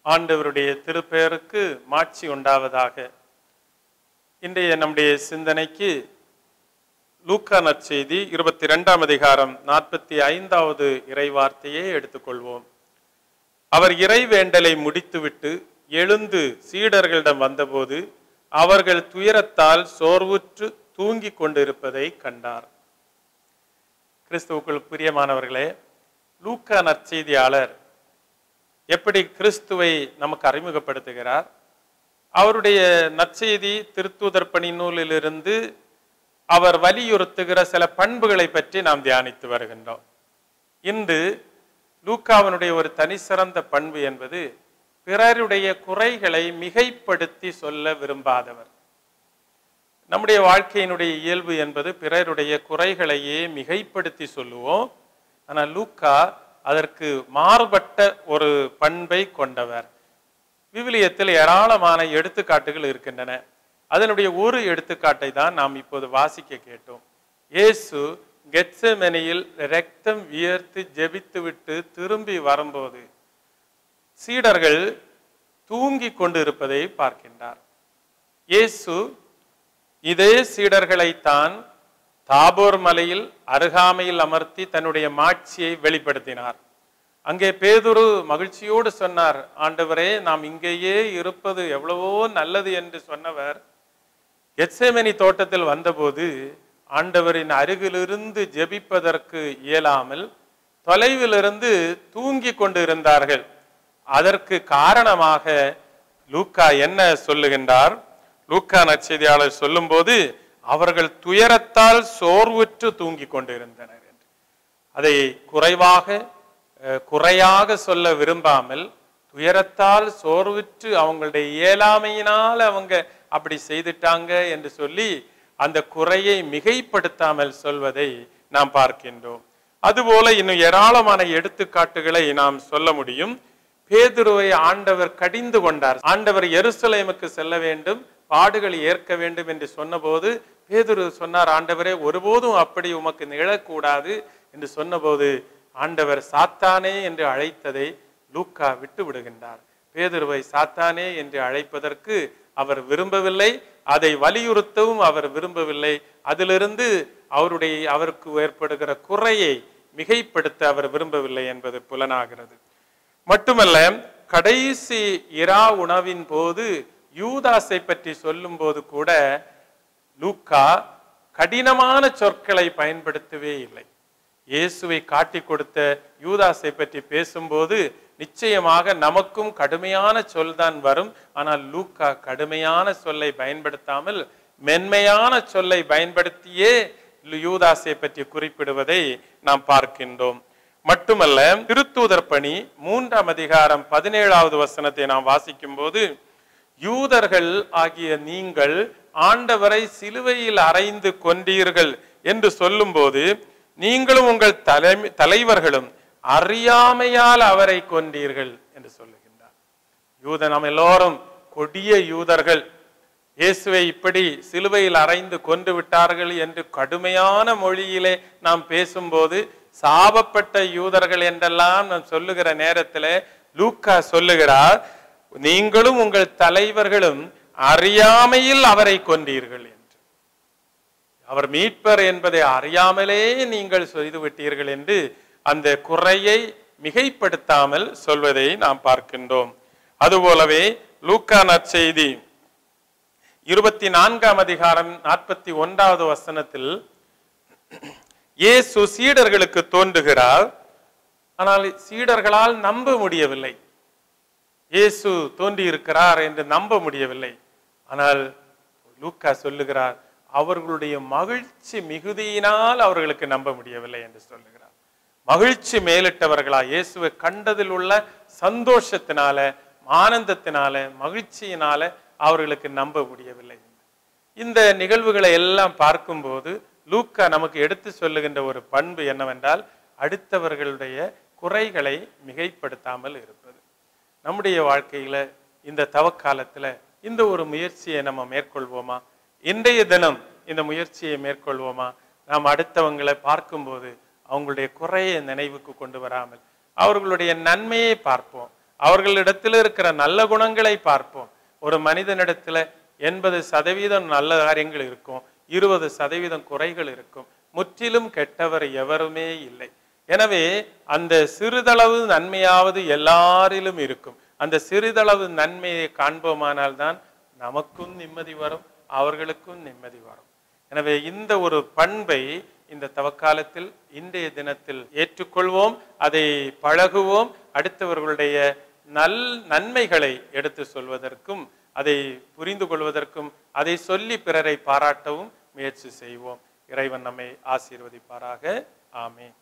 ஆண்டவருடைய திருப்பெயருக்கு மாட்சி உண்டாவதாக இன்றைய நம்முடைய சிந்தனைக்கு லூக்கா நற்செய்தி இருபத்தி ரெண்டாம் அதிகாரம் நாற்பத்தி ஐந்தாவது இறைவார்த்தையை எடுத்துக்கொள்வோம் அவர் இறைவேண்டலை முடித்துவிட்டு எழுந்து சீடர்களிடம் வந்தபோது அவர்கள் துயரத்தால் சோர்வுற்று தூங்கிக் கொண்டிருப்பதை கண்டார் கிறிஸ்துவுக்குள் பிரியமானவர்களே லூக்கா நற்செய்தியாளர் எப்படி கிறிஸ்துவை நமக்கு அறிமுகப்படுத்துகிறார் அவருடைய நற்செய்தி திருத்தூதர் பணி நூலிலிருந்து அவர் வலியுறுத்துகிற சில பண்புகளை பற்றி நாம் தியானித்து வருகின்றோம் இன்று லூக்காவினுடைய ஒரு தனிசிறந்த பண்பு என்பது பிறருடைய குறைகளை மிகைப்படுத்தி சொல்ல விரும்பாதவர் நம்முடைய வாழ்க்கையினுடைய இயல்பு என்பது பிறருடைய குறைகளையே மிகைப்படுத்தி சொல்லுவோம் ஆனால் லூக்கா அதற்கு மாறுபட்ட ஒரு பண்பை கொண்டவர் விவிலியத்தில் ஏராளமான எடுத்துக்காட்டுகள் இருக்கின்றன அதனுடைய ஒரு எடுத்துக்காட்டை தான் நாம் இப்போது வாசிக்க கேட்டோம் இயேசு கெட்சமெனியில் ரத்தம் வியர்த்து ஜெபித்துவிட்டு திரும்பி வரும்போது சீடர்கள் தூங்கி கொண்டிருப்பதை பார்க்கின்றார் இயேசு இதே சீடர்களைத்தான் தாபோர் மலையில் அருகாமையில் அமர்த்தி தன்னுடைய மாட்சியை வெளிப்படுத்தினார் அங்கே பேதுரு மகிழ்ச்சியோடு சொன்னார் ஆண்டவரே நாம் இங்கேயே இருப்பது எவ்வளவோ நல்லது என்று சொன்னவர் எத்சேமனி தோட்டத்தில் வந்தபோது ஆண்டவரின் அருகிலிருந்து ஜெபிப்பதற்கு இயலாமல் தொலைவிலிருந்து தூங்கி கொண்டு இருந்தார்கள் அதற்கு காரணமாக லூக்கா என்ன சொல்லுகின்றார் லூக்கா நற்செய்தியாளர் சொல்லும்போது அவர்கள் துயரத்தால் சோர்வுற்று தூங்கி கொண்டிருந்தனர் என்று அதை குறைவாக அஹ், குறையாக சொல்ல விரும்பாமல் துயரத்தால் சோர்வுற்று அவங்களுடைய இயலாமையினால் அவங்க அப்படி செய்துட்டாங்க என்று சொல்லி அந்த குறையை மிகைப்படுத்தாமல் சொல்வதை நாம் பார்க்கின்றோம் அதுபோல இன்னும் ஏராளமான எடுத்துக்காட்டுகளை நாம் சொல்ல முடியும் பேதுருவை ஆண்டவர் கடிந்து கொண்டார் ஆண்டவர் எருசலேமுக்கு செல்ல வேண்டும் பாடுகளை ஏற்க வேண்டும் என்று சொன்னபோது பேதுரு சொன்னார் ஆண்டவரே ஒருபோதும் அப்படி உமக்கு நிகழக்கூடாது என்று சொன்னபோது ஆண்டவர் சாத்தானே என்று அழைத்ததை லூக்கா விட்டு விடுகின்றார் பேதுருவை சாத்தானே என்று அழைப்பதற்கு அவர் விரும்பவில்லை அதை வலியுறுத்தவும் அவர் விரும்பவில்லை அதிலிருந்து அவருடைய அவருக்கு ஏற்படுகிற குறையை மிகைப்படுத்த அவர் விரும்பவில்லை என்பது புலனாகிறது மட்டுமல்ல கடைசி இரா உணவின் போது யூதாஸை பற்றி சொல்லும்போது கூட லூக்கா கடினமான சொற்களை பயன்படுத்தவே இல்லை இயேசுவை காட்டி கொடுத்த யூதாஸை பற்றி பேசும்போது நிச்சயமாக நமக்கும் கடுமையான சொல் தான் வரும் ஆனால் லூக்கா கடுமையான சொல்லை பயன்படுத்தாமல் மென்மையான சொல்லை பயன்படுத்தியே யூதாஸை பற்றி குறிப்பிடுவதை நாம் பார்க்கின்றோம் மட்டுமல்ல திருத்தூதர் பணி மூன்றாம் அதிகாரம் பதினேழாவது வசனத்தை நாம் வாசிக்கும் போது யூதர்கள் ஆகிய நீங்கள் ஆண்டவரை சிலுவையில் அறைந்து கொண்டீர்கள் என்று சொல்லும்போது நீங்களும் உங்கள் தலைமை தலைவர்களும் அறியாமையால் அவரை கொண்டீர்கள் என்று சொல்லுகின்றார் யூத நாம் எல்லோரும் கொடிய யூதர்கள் இயேசுவை இப்படி சிலுவையில் அறைந்து கொண்டு விட்டார்கள் என்று கடுமையான மொழியிலே நாம் பேசும்போது சாபப்பட்ட யூதர்கள் என்றெல்லாம் நாம் சொல்லுகிற நேரத்தில் லூக்கா சொல்லுகிறார் நீங்களும் உங்கள் தலைவர்களும் அறியாமையில் அவரை கொண்டீர்கள் என்று அவர் மீட்பர் என்பதை அறியாமலே நீங்கள் செய்து விட்டீர்கள் என்று அந்த குறையை மிகைப்படுத்தாமல் சொல்வதை நாம் பார்க்கின்றோம் அதுபோலவே லூக்கா நற்செய்தி இருபத்தி நான்காம் அதிகாரம் நாற்பத்தி ஒன்றாவது வசனத்தில் இயேசு சீடர்களுக்கு தோன்றுகிறார் ஆனால் சீடர்களால் நம்ப முடியவில்லை இயேசு தோன்றியிருக்கிறார் என்று நம்ப முடியவில்லை ஆனால் லூக்கா சொல்லுகிறார் அவர்களுடைய மகிழ்ச்சி மிகுதியினால் அவர்களுக்கு நம்ப முடியவில்லை என்று சொல்லுகிறார் மகிழ்ச்சி மேலிட்டவர்களா இயேசுவை கண்டதில் உள்ள சந்தோஷத்தினால ஆனந்தத்தினால மகிழ்ச்சியினால அவர்களுக்கு நம்ப முடியவில்லை இந்த நிகழ்வுகளை எல்லாம் பார்க்கும்போது லூக்கா நமக்கு எடுத்து சொல்லுகின்ற ஒரு பண்பு என்னவென்றால் அடுத்தவர்களுடைய குறைகளை மிகைப்படுத்தாமல் இருப்பது நம்முடைய வாழ்க்கையில இந்த தவக்காலத்துல இந்த ஒரு முயற்சியை நம்ம மேற்கொள்வோமா இன்றைய தினம் இந்த முயற்சியை மேற்கொள்வோமா நாம் அடுத்தவங்களை பார்க்கும்போது அவங்களுடைய குறையை நினைவுக்கு கொண்டு வராமல் அவர்களுடைய நன்மையை பார்ப்போம் அவர்களிடத்தில் இருக்கிற நல்ல குணங்களை பார்ப்போம் ஒரு மனிதனிடத்துல எண்பது சதவீதம் நல்ல காரியங்கள் இருக்கும் இருபது சதவீதம் குறைகள் இருக்கும் முற்றிலும் கெட்டவர் எவருமே இல்லை எனவே அந்த சிறிதளவு நன்மையாவது எல்லாரிலும் இருக்கும் அந்த சிறிதளவு நன்மையை காண்போமானால் தான் நமக்கும் நிம்மதி வரும் அவர்களுக்கும் நிம்மதி வரும் எனவே இந்த ஒரு பண்பை இந்த தவக்காலத்தில் இன்றைய தினத்தில் ஏற்றுக்கொள்வோம் அதை பழகுவோம் அடுத்தவர்களுடைய நல் நன்மைகளை எடுத்து சொல்வதற்கும் அதை புரிந்து கொள்வதற்கும் அதை சொல்லி பிறரை பாராட்டவும் முயற்சி செய்வோம் இறைவன் நம்மை ஆசீர்வதிப்பாராக ஆமென்